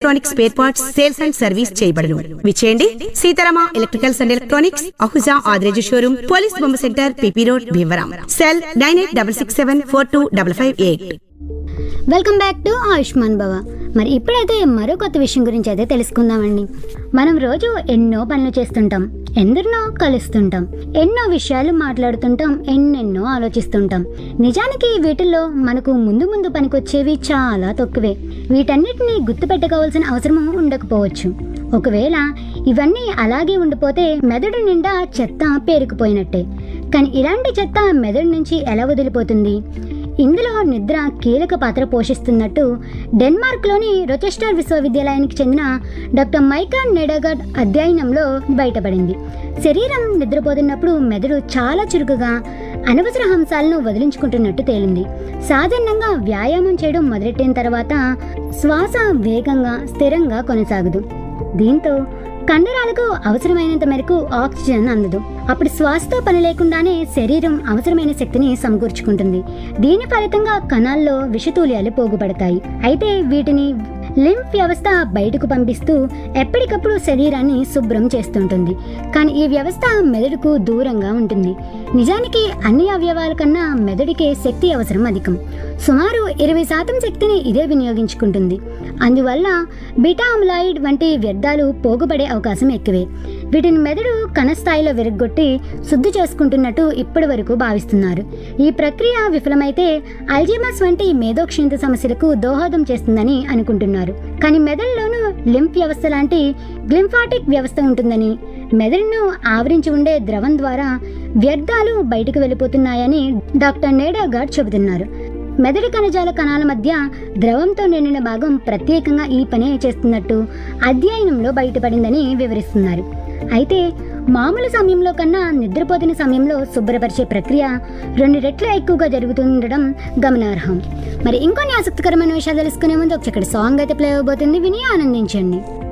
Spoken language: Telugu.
electronics spare parts sales and service చేయబడును విచేయండి Sitarama electricals and electronics Ahuja Adireju showroom police బొమ్మ centre PP road Bhimavaram cell nine eight double six seven four two double five eight welcome back to Ayushman Bhava మరి ఇప్పుడైతే మరో కొత్త విషయం గురించి అయితే తెలుసుకుందామండి మనం రోజు ఎన్నో పనులు చేస్తుంటాం ఎందరినో కలుస్తుంటాం ఎన్నో విషయాలు మాట్లాడుతుంటాం ఎన్నెన్నో ఆలోచిస్తుంటాం నిజానికి వీటిల్లో మనకు ముందు ముందు పనికొచ్చేవి చాలా తక్కువే వీటన్నిటిని గుర్తుపెట్టుకోవాల్సిన అవసరం ఉండకపోవచ్చు ఒకవేళ ఇవన్నీ అలాగే ఉండిపోతే మెదడు నిండా చెత్త పేరుకుపోయినట్టే కానీ ఇలాంటి చెత్త మెదడు నుంచి ఎలా వదిలిపోతుంది ఇందులో నిద్ర కీలక పాత్ర పోషిస్తున్నట్టు డెన్మార్క్లోని రొచెస్టర్ విశ్వవిద్యాలయానికి చెందిన డాక్టర్ మైకాన్ నెడగడ్ అధ్యయనంలో బయటపడింది శరీరం నిద్రపోతున్నప్పుడు మెదడు చాలా చురుకుగా అనవసర అంశాలను వదిలించుకుంటున్నట్టు తేలింది సాధారణంగా వ్యాయామం చేయడం మొదలెట్టిన తర్వాత శ్వాస వేగంగా స్థిరంగా కొనసాగదు దీంతో కండరాలకు అవసరమైనంత మేరకు ఆక్సిజన్ అందదు అప్పుడు శ్వాసతో పని లేకుండానే శరీరం అవసరమైన శక్తిని సమకూర్చుకుంటుంది దీని ఫలితంగా కణాల్లో విషతూల్యాలు పోగుపడతాయి అయితే వీటిని లింఫ్ వ్యవస్థ బయటకు పంపిస్తూ ఎప్పటికప్పుడు శరీరాన్ని శుభ్రం చేస్తుంటుంది కానీ ఈ వ్యవస్థ మెదడుకు దూరంగా ఉంటుంది నిజానికి అన్ని అవయవాల కన్నా మెదడుకే శక్తి అవసరం అధికం సుమారు ఇరవై శాతం శక్తిని ఇదే వినియోగించుకుంటుంది అందువల్ల బీటా అమ్లాయిడ్ వంటి వ్యర్థాలు పోగుపడే అవకాశం ఎక్కువే వీటిని మెదడు కణస్థాయిలో విరగ్గొట్టి శుద్ధి చేసుకుంటున్నట్టు ఇప్పటి వరకు భావిస్తున్నారు ఈ ప్రక్రియ విఫలమైతే అల్జీమస్ వంటి మేధోక్షీణత సమస్యలకు దోహదం చేస్తుందని అనుకుంటున్నారు కానీ మెదడులోనూ లింఫ్ వ్యవస్థ లాంటి గ్లింఫాటిక్ వ్యవస్థ ఉంటుందని మెదడును ఆవరించి ఉండే ద్రవం ద్వారా వ్యర్థాలు బయటకు వెళ్ళిపోతున్నాయని డాక్టర్ నేడా గాడ్ చెబుతున్నారు మెదడు కణజాల కణాల మధ్య ద్రవంతో నిండిన భాగం ప్రత్యేకంగా ఈ పని చేస్తున్నట్టు అధ్యయనంలో బయటపడిందని వివరిస్తున్నారు అయితే మామూలు సమయంలో కన్నా నిద్రపోతున్న సమయంలో శుభ్రపరిచే ప్రక్రియ రెండు రెట్లు ఎక్కువగా జరుగుతుండడం గమనార్హం మరి ఇంకొన్ని ఆసక్తికరమైన విషయాలు తెలుసుకునే ముందు ఒక చక్కటి సాంగ్ అయితే ప్లే అవబోతుంది విని ఆనందించండి